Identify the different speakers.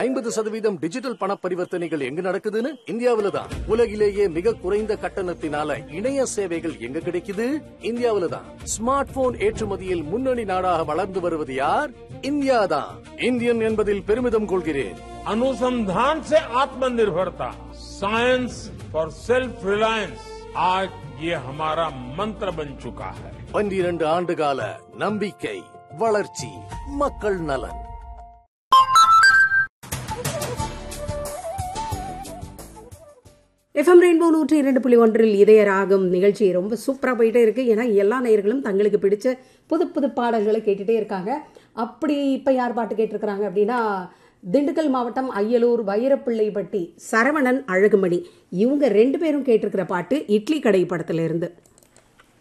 Speaker 1: ஐம்பது சதவீதம் டிஜிட்டல் பண பரிவர்த்தனைகள் எங்க நடக்குதுன்னு இந்தியாவில தான் உலகிலேயே மிக குறைந்த கட்டணத்தினால இணைய சேவைகள் எங்க கிடைக்குது இந்தியாவில தான் ஸ்மார்ட் போன் ஏற்றுமதியில் முன்னணி நாடாக வளர்ந்து வருவது யார் இந்தியா தான் இந்தியன் என்பதில் பெருமிதம் கொள்கிறேன்
Speaker 2: अनुसंधान से आत्मनिर्भरता साइंस फॉर सेल्फ रिलायंस आज ये हमारा मंत्र बन चुका है
Speaker 1: பன்னிரண்டு ஆண்டு கால நம்பிக்கை வளர்ச்சி மக்கள் நலன்
Speaker 3: எஃப்எம் ரெயின்போ நூற்றி இரண்டு புள்ளி ஒன்றில் இதய ராகம் நிகழ்ச்சி ரொம்ப சூப்பராக போயிட்டே இருக்குது ஏன்னா எல்லா நேயர்களும் தங்களுக்கு பிடிச்ச புது புது பாடல்களை கேட்டுகிட்டே இருக்காங்க அப்படி இப்போ யார் பாட்டு கேட்டிருக்கிறாங்க அப்படின்னா திண்டுக்கல் மாவட்டம் அய்யலூர் வைரப்பிள்ளைப்பட்டி சரவணன் அழகுமணி இவங்க ரெண்டு பேரும் கேட்டிருக்கிற பாட்டு இட்லி கடை படத்துல இருந்து